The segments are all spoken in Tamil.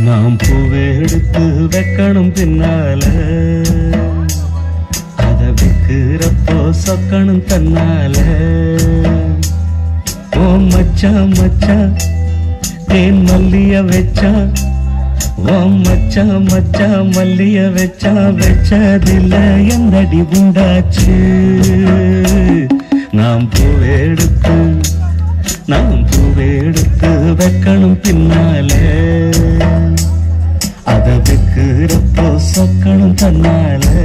நாம் பூவை எடுத்து வைக்கணும் பின்னால அத வைக்கிறப்போ சொக்கணும் தன்னால ஓ மச்சான் மச்சான் தேன் மல்லிய வச்சா ஓ மச்சான் மச்சான் மல்லிய வச்சா வச்சதில்ல எந்தடி உண்டாச்சு நாம் பூவை எடுத்து நாம் பூவை எடுத்து வைக்கணும் பின்னாலே அத வைக்கிறப்போ சொக்கணும் தன்னாலே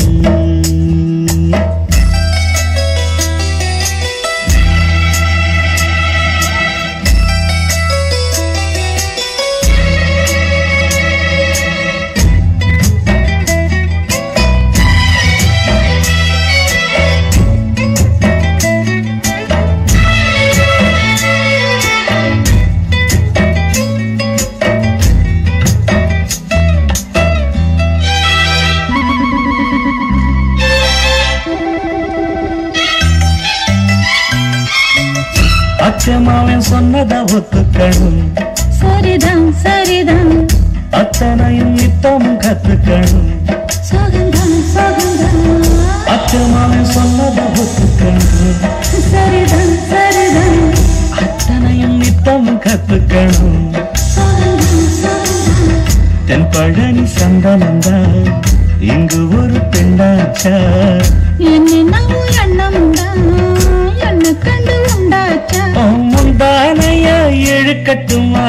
அச்சமாவன் சொன்னத ஒத்துக்கணும் சரிதான் சரிதான் அத்தனையும் நித்தமும் கத்துக்கணும் சோகந்தான் சோகந்தான் அச்சமாவன் சொன்னத ஒத்துக்கணும் சரிதான் சரிதான் அத்தனையும் நித்தமும் கத்துக்கணும் சோகந்தான் சோகந்தான் தென் பழனி சந்தனந்தான் இங்கு ஒரு பெண்ணாச்சா என்னென்னவோ எண்ணமுண்டா என்ன கண்டு உண்டாச்சா முந்தானைய இழுக்கட்டுமா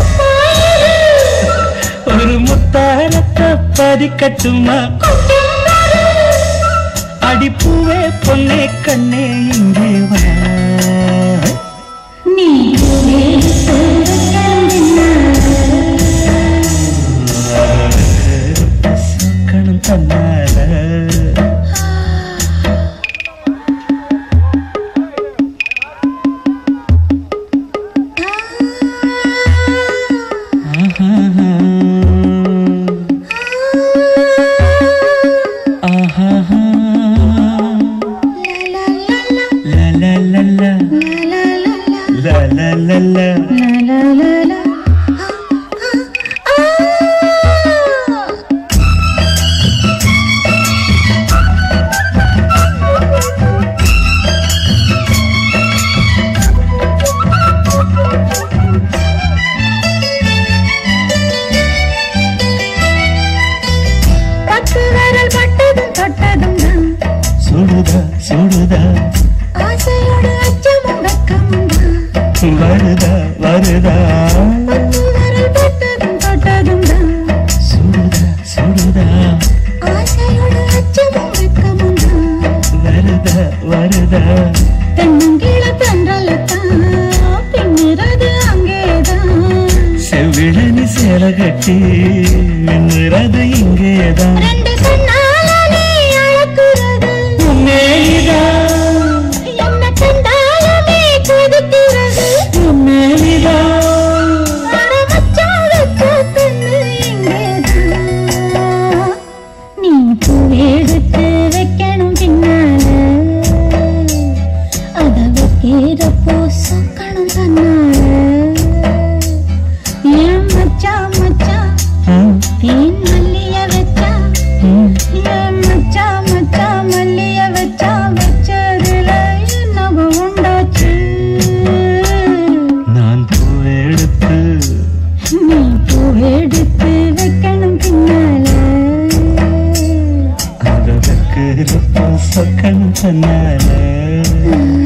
ஒரு முத்தாரத்தை பதிக்கட்டுமா அடிப்பூவே பொன்னே கண்ணே இங்கே வா நீ சொக்கணும் தன்னால ஆஹா. ஆஹா. லா லா லா லா. லா லா லா லா. பத்து விரல் பட்டதும் தொட்டதும் தான் சுடுதா சுடுதா ஆசையோடு அச்சமும் வெக்கமும் தான் வருதா வருதா பத்து விரல் பட்டதும் தொட்டதும் தான் சுடுதா சுடுதா ஆசையோடு அச்சமும் வெக்கமும் தான் வருதா வருதா தென்னங்கீழ தென்றலத்தான் பின்னிறது அங்கேதான் செவ்விழனி சேல கட்டி மின்னுறது இங்கேதான் ரெண்டு கண்ணால நீ அழக்குறது உன்னேதான் என்ன கண்டாலுமே கொதிக்கிறது உன்னேதான் அட மச்சான் வெக்க கண்ணு இங்கேதான் நீ பூவெடுத்து வைக்கணும் பின்னால அத வைக்கிறப்போ சொக்கணும் தன்னால ஏன் மச்சான் மச்சான் தேன் மல்லிய வச்சா ஏன் மச்சான் மச்சான் மல்லிய வச்சா வச்சதுல என்னவோ உண்டாச்சு நான் பூவெடுத்து நீ பூவெடுத்து வைக்கணும் பின்னால அத வைக்கிறப்போ சொக்கணும் தன்னால